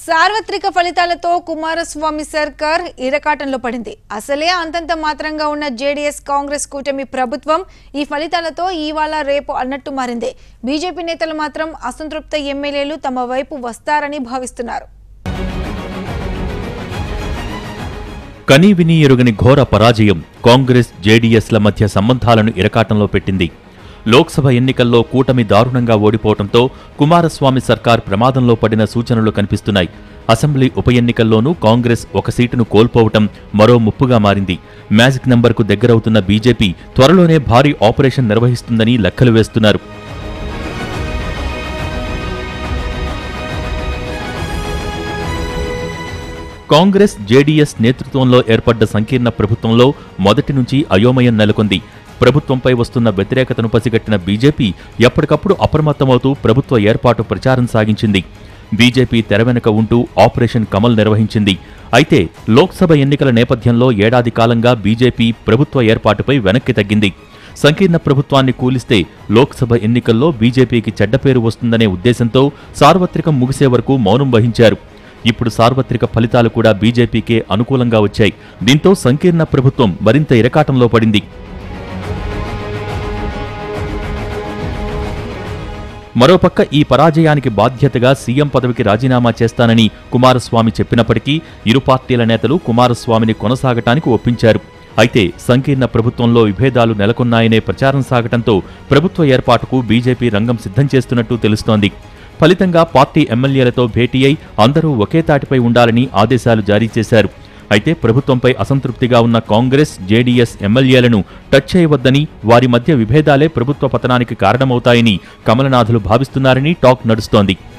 సార్వత్రిక ఫలితాలతో కుమారస్వామి సర్కార్ ఇరకాటంలో పడింది అసలే అంతంత మాత్రంగా ఉన్న జేడీఎస్ కాంగ్రెస్ కూటమి ప్రభుత్వం ఈ ఫలితాలతో ఇవాళ రేపు అన్నట్టు మారింది బీజేపీ నేతలు మాత్రం అసంతృప్త ఎమ్మెల్యేలు తమ వైపు వస్తారని భావిస్తున్నారు కనీవిని ఎరుగని ఘోర పరాజయం కాంగ్రెస్ జేడీఎస్ల మధ్య సంబంధాలను ఇరకాటంలో పెట్టింది లోక్సభ ఎన్నికల్లో కూటమి దారుణంగా ఓడిపోవడంతో కుమారస్వామి సర్కార్ ప్రమాదంలో పడిన సూచనలు కనిపిస్తున్నాయి అసెంబ్లీ ఉప ఎన్నికల్లోనూ కాంగ్రెస్ ఒక సీటును కోల్పోవటం మరో ముప్పుగా మారింది మ్యాజిక్ నంబర్కు దగ్గరవుతున్న బీజేపీ త్వరలోనే భారీ ఆపరేషన్ నిర్వహిస్తుందని లెక్కలు వేస్తున్నారు కాంగ్రెస్ జేడీఎస్ నేతృత్వంలో ఏర్పడ్డ సంకీర్ణ ప్రభుత్వంలో మొదటి నుంచి అయోమయం నెలకొంది ప్రభుత్వంపై వస్తున్న వ్యతిరేకతను పసిగట్టిన బీజేపీ ఎప్పటికప్పుడు అప్రమత్తమవుతూ ప్రభుత్వ ఏర్పాటు ప్రచారం సాగించింది బీజేపీ తెర వెనుక ఉంటూ ఆపరేషన్ కమల్ నిర్వహించింది అయితే లోక్సభ ఎన్నికల నేపథ్యంలో ఏడాది కాలంగా బీజేపీ ప్రభుత్వ ఏర్పాటుపై వెనక్కి తగ్గింది సంకీర్ణ ప్రభుత్వాన్ని కూలిస్తే లోక్సభ ఎన్నికల్లో బీజేపీకి చెడ్డ పేరు వస్తుందనే ఉద్దేశంతో సార్వత్రికం ముగిసే వరకు మౌనం వహించారు ఇప్పుడు సార్వత్రిక ఫలితాలు కూడా బీజేపీకే అనుకూలంగా వచ్చాయి దీంతో సంకీర్ణ ప్రభుత్వం మరింత ఇరకాటంలో పడింది మరోపక్క ఈ పరాజయానికి బాధ్యతగా సీఎం పదవికి రాజీనామా చేస్తానని కుమారస్వామి చెప్పినప్పటికీ ఇరు పార్టీల నేతలు కుమారస్వామిని కొనసాగటానికి ఒప్పించారు అయితే సంకీర్ణ ప్రభుత్వంలో విభేదాలు నెలకొన్నాయనే ప్రచారం సాగటంతో ప్రభుత్వ ఏర్పాటుకు బీజేపీ రంగం సిద్ధం చేస్తున్నట్టు తెలుస్తోంది ఫలితంగా పార్టీ ఎమ్మెల్యేలతో భేటీ అయి అందరూ ఒకే తాటిపై ఉండాలని ఆదేశాలు జారీ చేశారు అయితే ప్రభుత్వంపై అసంతృప్తిగా ఉన్న కాంగ్రెస్ జేడీఎస్ ఎమ్మెల్యేలను టచ్ చేయవద్దని వారి మధ్య విభేదాలే ప్రభుత్వ పతనానికి కారణమవుతాయని కమలనాథులు భావిస్తున్నారని టాక్ నడుస్తోంది